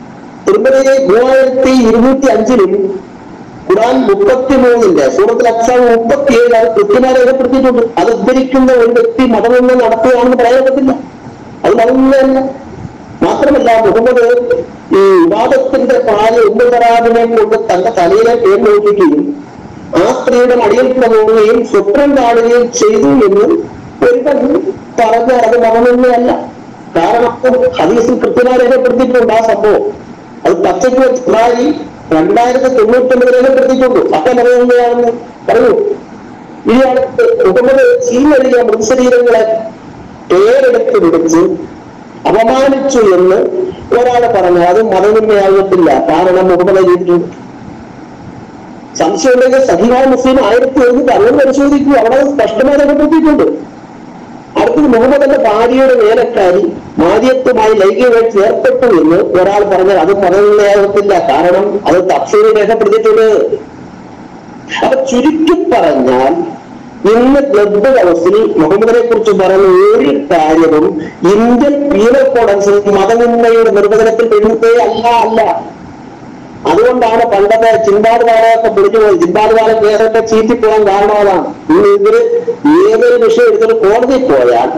തിരുമലയിലെ മൂവായിരത്തി ഇരുന്നൂറ്റി അഞ്ചിലും ഖുറാൻ മുപ്പത്തി മൂന്നിന്റെ സൂറത്തിൽ അക്സാം മുപ്പത്തി ഏഴ് അത് കൃത്യമായി രേഖപ്പെടുത്തിയിട്ടുണ്ട് അത് ഉദ്ധരിക്കുന്ന ഒരു വ്യക്തി മതമെന്ന് നടത്തുകയാണെന്ന് പറയാൻ പറ്റില്ല അത് മതമല്ല മാത്രമല്ല മുഹമ്മദ് ഈ വിവാദത്തിന്റെ പാല് ഉമ്മറാബിനെ കൊണ്ട് തന്റെ തലയിലെ പേര് നോക്കുകയും ആ സ്ത്രീയുടെ മടിയിൽ പോകുകയും സ്വപ്നം കാണുകയും ചെയ്തു എന്ന് ഒരുവൻ പറഞ്ഞ അത് മതമെന്നല്ല കാരണം ഹദീസിൽ കൃത്യമായി രേഖപ്പെടുത്തിയിട്ടുണ്ട് ആ സംഭവം അത് പച്ചയ്ക്ക് ഫെബ്രുവരി രണ്ടായിരത്തി തൊണ്ണൂറ്റി ഒമ്പത് രേഖപ്പെടുത്തിയിട്ടുണ്ട് അപ്പൊ മതമെന്നയാണെന്ന് പറയൂ ഇനി അടുത്ത് മുഹമ്മദ് ചീനഴിയ മൃതശരീരങ്ങളെ പേരെടുത്ത് വിളിച്ച് അപമാനിച്ചു എന്ന് ഒരാളെ പറഞ്ഞു അത് മതനിന്മയാകത്തില്ല കാരണം മുഹമ്മദ് ചെയ്തിട്ടുണ്ട് സംശയമുണ്ടെങ്കിൽ സഹിഹായ മുസ്ലിം ആയിരത്തി എഴുന്നൂറ്റി അറുപത് പരിശോധിക്കൂ അവിടെ അത് സ്പഷ്ടമായി രേഖപ്പെടുത്തിയിട്ടുണ്ട് അടുത്തത് മുഹമ്മദിന്റെ ഭാര്യയുടെ വേലക്കാരി മാര്യത്വമായി ലൈംഗികമായിട്ട് ഏർപ്പെട്ടു എന്ന് ഒരാൾ പറഞ്ഞാൽ അത് മതനിന്മയാകത്തില്ല കാരണം അത് തഫ്സീലിൽ രേഖപ്പെടുത്തിയിട്ടുണ്ട് അപ്പൊ ചുരുക്കി പറഞ്ഞാൽ ഇന്ന് ക്ലബ് ഹൗസിൽ മുഹമ്മദിനെ കുറിച്ച് പറയുന്ന ഒരു കാര്യവും ഇന്ത്യൻ പീനൽ കോഡ് അനുസരിച്ച് മതനിന്മയുടെ നിർവചനത്തിൽ പെടുത്തേ അല്ല അല്ല അതുകൊണ്ടാണ് പണ്ടത്തെ ചിന്താട് വാലയൊക്കെ പിടിച്ചുപോയി ചിന്താട് വാല കേസൊക്കെ ചീറ്റിപ്പോകാൻ കാരണം അതാണ് ഇന്ന് ഇവര് ഏതൊരു വിഷയം എടുത്തിട്ട് കോടതിയിൽ പോയാൽ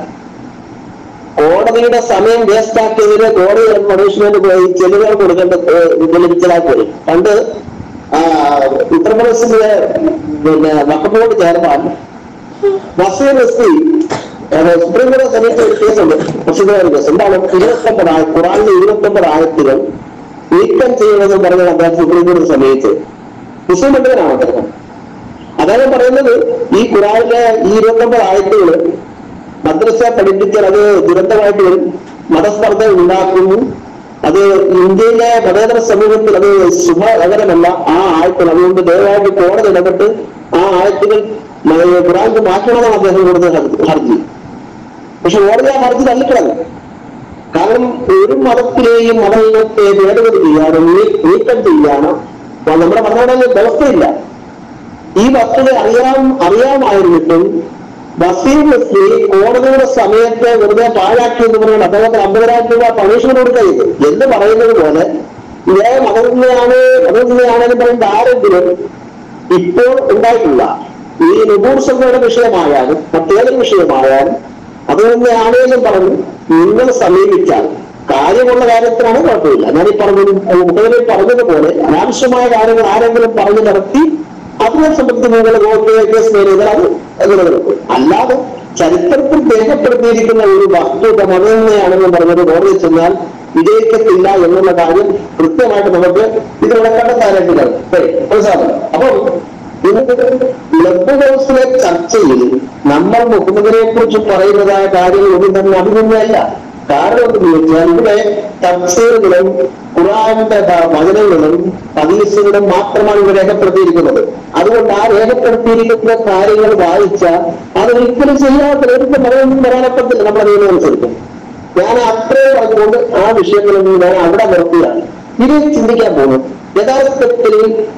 കോടതിയുടെ സമയം വേസ്റ്റ് ആക്കിയതിന് കോടതി പണിഷ്മെന്റ് പോയി ചെലവുകൾ കൊടുക്കേണ്ട ലഭിച്ചതായി പോയി പണ്ട് ആ, ഉത്തർപ്രദേശിലെ പിന്നെ വഖഫ് board chairman Naseer Rasti supreme കോടതി സമയത്ത് ഒരു കേസുണ്ട് പ്രസിദ്ധമായ ഒരു കേസ് എന്താണ് ഇരുപത്തൊമ്പത് ആയ ഖുറാനിലെ ഇരുപത്തൊമ്പത് ആയത്തുകൾ നീക്കം ചെയ്യണമെന്ന് പറഞ്ഞ അദ്ദേഹം സുപ്രീം കോടതി സമയത്ത് മുസ്ലിം പണ്ഡിതനാണ് അദ്ദേഹം അദ്ദേഹം പറയുന്നത് ഈ ഖുറാനിലെ ഈ ഇരുപത്തൊമ്പത് ആയത്തുകൾ മദ്രസ പഠിപ്പിച്ചാൽ അത് ദുരന്തമായിട്ട് വരും മതസ്പർദ്ധ ഉണ്ടാക്കുന്നു അത് ഇന്ത്യയിലെ മതേതര സമൂഹത്തിൽ അത് ശുഭകരമല്ല ആ ആയത്തുകൾ അതുകൊണ്ട് ദയവായിട്ട് കോടതി ഇടപെട്ട് ആ ആയത്തുകൾ മ- ഖുറാനിക്ക് മാറ്റണമെന്നാണ് അദ്ദേഹം കൊടുത്ത ഹർജി- ഹർജി പക്ഷെ കോടതി ആ ഹർജി തള്ളിക്കളഞ്ഞു കാരണം ഒരു മതത്തിലെയും മതത്തെ ഭേദഗതി ചെയ്യാനോ നീ- നീക്കം ചെയ്യാനോ അപ്പൊ നമ്മുടെ മതങ്ങളുടെ വ്യവസ്ഥയില്ല ഈ വസ്തുത അറിയാം അറിയാമായിരുന്നിട്ടും ബസീർ നസ്ലി കോടതിയുടെ സമയത്ത് വെറുതെ പാഴാക്കി എന്ന് പറയുന്നത് അദ്ദേഹത്തിന് അമ്പതിനായിരം രൂപ പണിഷ്മെന്റ് കൊടുക്കരുത് എന്ന് പറയുന്നത് പോലെ ഇതേ മതത്തിനെയാണ് മതത്തിനെയാണെന്ന് പറയുന്നത് ആരെങ്കിലും ഇപ്പോൾ ഉണ്ടായിട്ടില്ല ഈ നുബൂർ സഭയുടെ വിഷയമായാലും മറ്റേതൊരു വിഷയമായാലും അത് തന്നെയാണേലും പറഞ്ഞു നിങ്ങൾ സമീപിച്ചാൽ കാര്യമുള്ള കാര്യത്തിനാണ് കുഴപ്പമില്ല ഞാൻ ഈ പറഞ്ഞു മുഖവിൽ പറഞ്ഞതുപോലെ അനാവശ്യമായ കാര്യങ്ങൾ ആരെങ്കിലും പറഞ്ഞു നടത്തി അതിനെ സംബന്ധിച്ച് നിങ്ങൾ കേസ് നേരിടാൻ അത് നിലനിൽക്കും അല്ലാതെ ചരിത്രത്തിൽ രേഖപ്പെടുത്തിയിരിക്കുന്ന ഒരു വസ്തുത മതന്നെയാണെന്ന് പറഞ്ഞത് കോടതി ചെന്നാൽ വിജയിക്കത്തില്ല എന്നുള്ള കാര്യം കൃത്യമായിട്ട് നമുക്ക് ഇതിവിടെ കണ്ടെത്താനായിട്ട് കഴിയും ശരി, മനസ്സിലാകുന്നു അപ്പം ഇന്ന് ക്ലബ് ഹൗസിലെ ചർച്ചയിൽ നമ്മൾ മുഹമ്മദിനെ കുറിച്ച് പറയുന്നതായ കാര്യങ്ങൾ ഒന്നും തന്നെ അഭിമുഖമല്ല കാരണം എന്ന് ചോദിച്ചാൽ ഇവിടെ തഫ്സീറുകളും ഖുറാന്റെ ദ- വചനങ്ങളും ഹദീസുകളും മാത്രമാണ് ഇവിടെ രേഖപ്പെടുത്തിയിരിക്കുന്നത് അതുകൊണ്ട് ആ രേഖപ്പെടുത്തിയിരിക്കുന്ന കാര്യങ്ങൾ വായിച്ചാൽ അത് ഒരിക്കലും ചെയ്യാത്ത ഒരിക്കലും മതമൊന്നും വരാനൊക്കത്തില്ല നമ്മുടെ നിയമം അനുസരിച്ച് ഞാൻ അത്രയും പറഞ്ഞുകൊണ്ട് ആ വിഷയങ്ങളൊന്നും ഞാൻ അവിടെ നിർത്തിയാണ് ഇത് ചിന്തിക്കാൻ പോകുന്നു യഥാർത്ഥത്തിൽ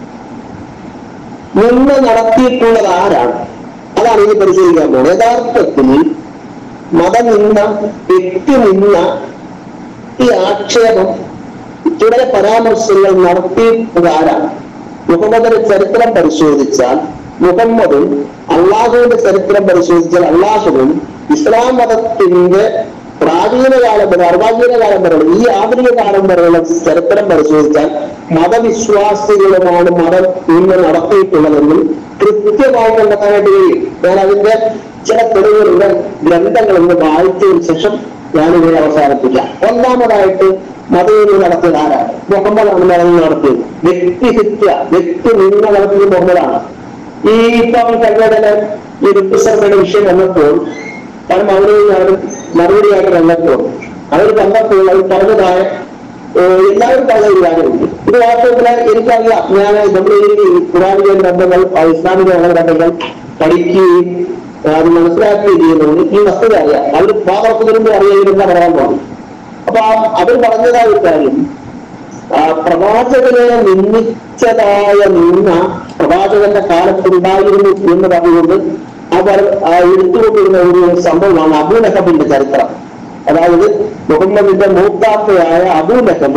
നിന്ന് നടത്തിയിട്ടുള്ളത് ആരാണ് അതാണ് ഇനി പരിശോധിക്കാൻ പോകുന്നത് യഥാർത്ഥത്തിൽ മതനിന്ന വ്യക്തി നിന്ന ഈ ആക്ഷേപം തുടരെ പരാമർശങ്ങൾ നടത്തിയിട്ടുള്ളത് ആരാണ് മുഹമ്മദിന്റെ ചരിത്രം പരിശോധിച്ചാൽ മുഹമ്മദും അള്ളാഹുവിന്റെ ചരിത്രം പരിശോധിച്ചാൽ അള്ളാഹുവും ഇസ്ലാം മതത്തിന്റെ പ്രാചീന കാലം വരെ അർവാചീന കാലം വരെയുള്ള ഈ ആധുനിക കാലം വരെയുള്ള ചരിത്രം പരിശോധിച്ചാൽ മതവിശ്വാസികളുമാണ് മതം ഇന്ന് നടത്തിയിട്ടുള്ളതെന്നും കൃത്യമായി കണ്ടെത്താനായിട്ട് കഴിയും ഞാൻ അതിന്റെ ചില തെളിവുകളുടെ ഗ്രന്ഥങ്ങൾ ഇന്ന് വായിച്ചതിന് ശേഷം ഞാനിവിടെ അവസാനിപ്പിക്കാം ഒന്നാമതായിട്ട് മതയിൽ നടത്തിയത് ആരാണ് മുഹമ്മദാണ് മതം നടത്തിയത് വ്യക്തിഹിത്യ വ്യക്തി നിന്ന നടത്തിയത് മുഹമ്മദാണ് ഈ ഇപ്പം കഴിഞ്ഞ ഈ ഋതുശർമ്മയുടെ വിഷയം വന്നപ്പോൾ പല മൗനവും മറുപടിയായിട്ട് വന്നപ്പോൾ അവർ കണ്ടപ്പോൾ അവർ പറഞ്ഞതായ ഏഹ് എല്ലാവരും പറഞ്ഞ ഒരു കാര്യമുണ്ട് ഇത് വാസ്തവത്തിൽ എനിക്കറിയാം ഞാൻ നമ്മൾ ഈ പുരാണിക ഗ്രന്ഥങ്ങൾ ആ ഇസ്ലാമിക ഗ്രന്ഥങ്ങൾ പഠിക്കുകയും ഏഹ് അത് മനസ്സിലാക്കുകയും ചെയ്യുന്നതുകൊണ്ട് ഈ വസ്തുത അറിയാം അവർ വാദത്തിന് മുമ്പ് അറിയാതിരുന്ന പറയാൻ പാടില്ല അപ്പൊ ആ- അവർ പറഞ്ഞതായ ഒരു കാര്യം ആ പ്രവാചകനെ നിന്ദിച്ചതായ നിന്ന പ്രവാചകന്റെ കാലത്തുണ്ടായിരുന്നു എന്ന് പറഞ്ഞുകൊണ്ട് അവർ ആ എടുത്തുകൊണ്ടിരുന്ന ഒരു സംഭവമാണ് അബൂ ലഹബിന്റെ ചരിത്രം അതായത് മുഹമ്മദിന്റെ മൂത്താപ്പയായ അബൂ ലഹബ്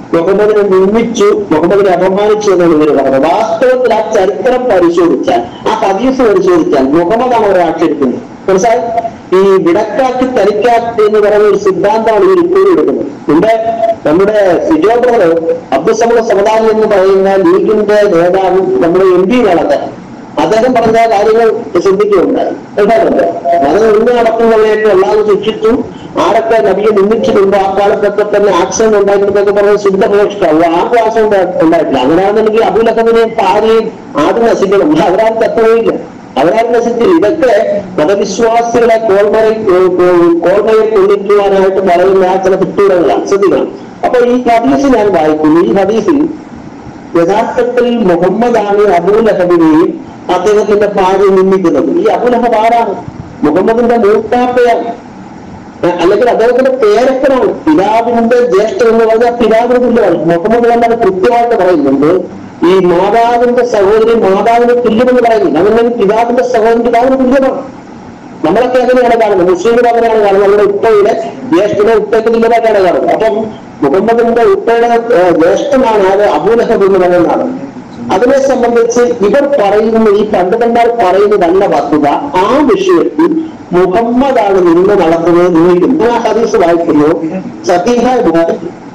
മുഹമ്മദിനെ നിന്ദിച്ചു മുഹമ്മദിനെ അപമാനിച്ചു എന്നാണ് ഇവർ പറഞ്ഞത് വാസ്തവത്തിൽ ആ ചരിത്രം പരിശോധിച്ചാൽ ആ ഹദീസ് പരിശോധിച്ചാൽ മുഹമ്മദാണ് അവർ ആക്ഷേപിക്കുന്നത് മനസ്സിലായി ഈ വിടക്കാക്കി തനിക്കാക്കി എന്ന് പറയുന്ന ഒരു സിദ്ധാന്തമാണ് ഇവർ ഇപ്പോഴും എടുക്കുന്നത് ഇവിടെ നമ്മുടെ സിജോ ബ്രദർ അബ്ദുസമുള്ള സമുദായം എന്ന് പറയുന്ന ലീഗിന്റെ നേതാവ് നമ്മുടെ എം പിയിലാണ് അദ്ദേഹം അദ്ദേഹം പറഞ്ഞ കാര്യങ്ങൾ ശ്രദ്ധിക്കുകയുണ്ടായി കേട്ടാറുണ്ട് അത് ഇന്ന് നടക്കുന്നവരെയൊക്കെ എല്ലാവരും ശിക്ഷിച്ചു ആരൊക്കെ നബിയെ നിന്ദിച്ചിട്ടുണ്ട് ആ കാലത്തൊക്കെ തന്നെ ആക്സിഡന്റ് ഉണ്ടായിട്ടുണ്ടെന്നൊക്കെ പറഞ്ഞത് ശുദ്ധമോഷ്ടാവും ആ ക്ലാസം ഉണ്ടായിട്ടില്ല അങ്ങനെയാണെന്നുണ്ടെങ്കിൽ അബുലഹബിനെയും ഭാര്യയും ആദ്യം നശിക്കണം അവരാരും തത്വമില്ല അവരാരും നശിച്ചില്ല ഇതൊക്കെ മതവിശ്വാസികളെ കോൾമറയിൽ കോൾമയിൽ കൊള്ളിക്കുവാനായിട്ട് പറയുന്ന ആ ചില കുട്ടികളാണ് ശ്രദ്ധിക്കണം അപ്പൊ ഈ ഹദീസ് ഞാൻ വായിക്കുന്നു ഈ ഹദീസിൽ യഥാർത്ഥത്തിൽ മുഹമ്മദാണ് അബൂലഹബിനെയും അദ്ദേഹത്തിന്റെ ഭാര്യ നിന്ദിക്കുന്നത് ഈ അബൂലഹബ് ആരാണ് മുഹമ്മദിന്റെ മൂത്താപ്പയാണ് ഏ, അല്ലെങ്കിൽ അദ്ദേഹത്തിന്റെ പേരപ്പനാണ് പിതാവിന്റെ ജ്യേഷ്ഠൻ എന്ന് പറഞ്ഞാൽ പിതാവിന് തുല്യമാണ് മുഹമ്മദ് കണ്ടാൽ കൃത്യമായിട്ട് പറയുന്നുണ്ട് ഈ മാതാവിന്റെ സഹോദരി മാതാവിന് തുല്യമെന്ന് പറയുന്നില്ല അങ്ങനെ പിതാവിന്റെ സഹോദരി പിതാവിന് തുല്യമാണ് നമ്മളൊക്കെ എങ്ങനെയാണ് കാണുന്നത് മുസ്ലിം അങ്ങനെയാണ് കാണുന്നത് നമ്മുടെ ഉപ്പയുടെ ജ്യേഷ്ഠനെ ഉപ്പയ്ക്ക് തുല്യമായിട്ടാണ് കാണുന്നത് അപ്പം മുഹമ്മദിന്റെ ഉപ്പയുടെ ഏഹ്, ജ്യേഷ്ഠനാണ് ആര് അബൂലഹബ് എന്ന് പറയുന്നതാണ് അതിനെ സംബന്ധിച്ച് ഇവർ പറയുന്ന ഈ പണ്ഡിതന്മാർ പറയുന്നതല്ല വസ്തുത ആ വിഷയത്തിൽ മുഹമ്മദാണ് നിന്ന് നടത്തുന്നത് നീക്കുന്നു ആ ഹദീസ് വായിക്കുന്നു സതീഹ ബുഖാരി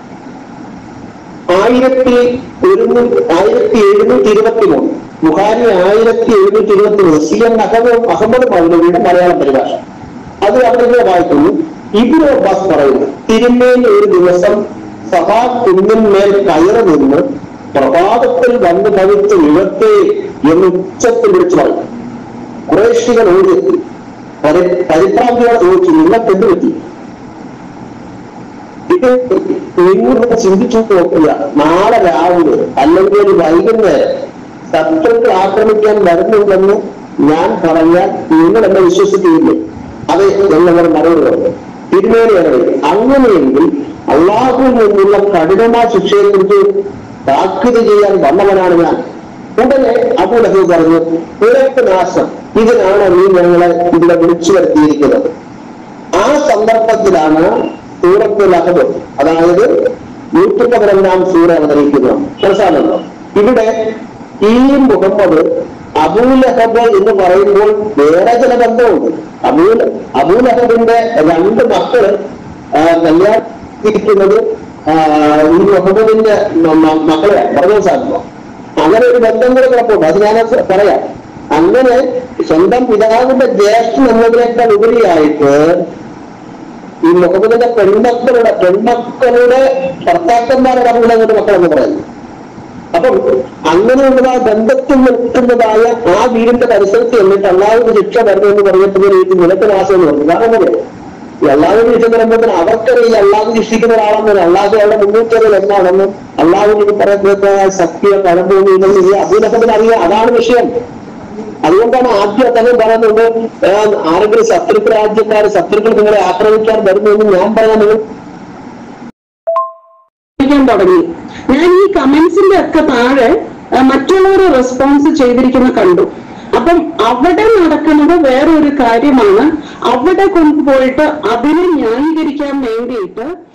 ആയിരത്തി ഒരുന്നൂറ്റി ആയിരത്തി എഴുന്നൂറ്റി ഇരുപത്തി മൂന്ന് ബുഹാരി ആയിരത്തി എഴുന്നൂറ്റി ഇരുപത്തി മൂന്ന് സി എൻ അഹമ്മദ് അഹമ്മദ് മൗലവിയുടെ മലയാളം പരിഭാഷ അത് അവിടെ ഇങ്ങനെ വായിക്കുന്നു ഇബ്നു അബ്ബാസ് പറയുന്നു തിരുമേനി ഒരു ദിവസം സഭാ കുന്നിന്മേൽ കയറി നിന്ന് പ്രഭാതത്തിൽ വന്ന് ഭവിച്ച് നിഴത്തെ എന്ന് ഉച്ചത്തിൽ വിളിച്ചു പറയും കുറേശികൾ ഓടിയെത്തി പരി പരിഭ്രാന്തിയോടെ ചോദിച്ചു നിങ്ങൾക്ക് എന്ത് പറ്റി ഇത് നിങ്ങൾ ചിന്തിച്ചു നോക്കുക നാളെ രാവിലെ അല്ലെങ്കിൽ ഒരു വൈകുന്നേരം ശത്രുക്കൾ ആക്രമിക്കാൻ വരുന്നുണ്ടെന്ന് ഞാൻ പറഞ്ഞാൽ നിങ്ങൾ എന്നെ വിശ്വസിക്കുകയില്ലേ അതെ എന്നവർ മറുപടി പറഞ്ഞു തിരുമേനി ഇറങ്ങി അങ്ങനെയെങ്കിൽ അള്ളാഹുവിൽ നിന്നുള്ള കഠിനമായ ശിക്ഷയെക്കുറിച്ച് താക്കീത് ചെയ്യാൻ വന്നവനാണ് ഞാൻ ഉടനെ അബുലഹു പറഞ്ഞു നിനക്ക് നാശം ഇതിനാണ് നീ ഞങ്ങളെ ഇവിടെ വിളിച്ചു വരുത്തിയിരിക്കുന്നത് ആ സന്ദർഭത്തിലാണ് സൂറത്ത് ലഹബ് അതായത് നൂറ്റി പതിനൊന്നാം സൂറ അവതരിക്കുന്നത് മനസ്സിലാണല്ലോ ഇവിടെ ഈ മുഹമ്മദ് അബൂലഹബ് എന്ന് പറയുമ്പോൾ വേറെ ചില ബന്ധമുണ്ട് അബൂൽ അബൂലഹബിന്റെ രണ്ട് മക്കള് ആ, കല്യാണിക്കുന്നത് ആ, ഈ മുഹമ്മദിന്റെ മ- മ- മക്കളെ പറഞ്ഞു സാധിക്കും അങ്ങനെ ഒരു ബന്ധം കൂടെ കിടപ്പുണ്ട് അത് ഞാൻ പറയാം അങ്ങനെ സ്വന്തം പിതാവിന്റെ ജ്യേഷ്ഠൻ എന്നതിനേക്കാൾ ഉപരിയായിട്ട് ഈ മുഹമ്മദിന്റെ പെൺമക്കളുടെ പെൺമക്കളുടെ ഭർത്താക്കന്മാരുടെ അബൂലഹബിന്റെ മക്കളെന്ന് പറയുന്നു അപ്പം അങ്ങനെയുള്ള ആ ബന്ധത്തിൽ നിൽക്കുന്നതായ ആ വീടിന്റെ പരിസരത്ത് എന്നിട്ട് അള്ളാഹുവിന്റെ ശിക്ഷ വരുമെന്ന് പറയപ്പെടുന്ന രീതി നിലക്ക് നാശം എന്ന് പറഞ്ഞു കാരണം എങ്ങനെ ഈ അള്ളാഹുവിന്റെ ശിക്ഷ വരുമ്പോഴത്തേന് അവർക്കറിയാം ഈ അള്ളാഹു ശിക്ഷിക്കുന്ന ഒരാളെന്ന് അള്ളാഹു അവരുടെ മുന്നൂറ്ററിൽ എന്നാണെന്നും അള്ളാഹുവിന് പറയുന്നത് ശക്തിയോ പരമ്പൂമിയില്ലെന്ന് ഈ അബൂലഹബിന് അറിയാം അതാണ് വിഷയം അതുകൊണ്ടാണ് ആദ്യം അദ്ദേഹം പറയുന്നത് "ഏ, ആരെങ്കിലും ശത്രുക്കൾ രാജ്യക്കാർ ശത്രുക്കൾ നിങ്ങളെ ആക്രമിക്കാൻ വരുമെന്ന് ഞാൻ പറയാൻ നിങ്ങൾ പഠിക്കാൻ തുടങ്ങി ഞാൻ ഈ കമന്റ്സിന്റെ ഒക്കെ താഴെ ആ, മറ്റുള്ളവരെ റെസ്പോൺസ് ചെയ്തിരിക്കുന്ന കണ്ടു അപ്പം അവിടെ നടക്കുന്നത് വേറൊരു കാര്യമാണ് അവിടെ കൊണ്ടുപോയിട്ട് അതിനെ ന്യായീകരിക്കാൻ വേണ്ടിയിട്ട്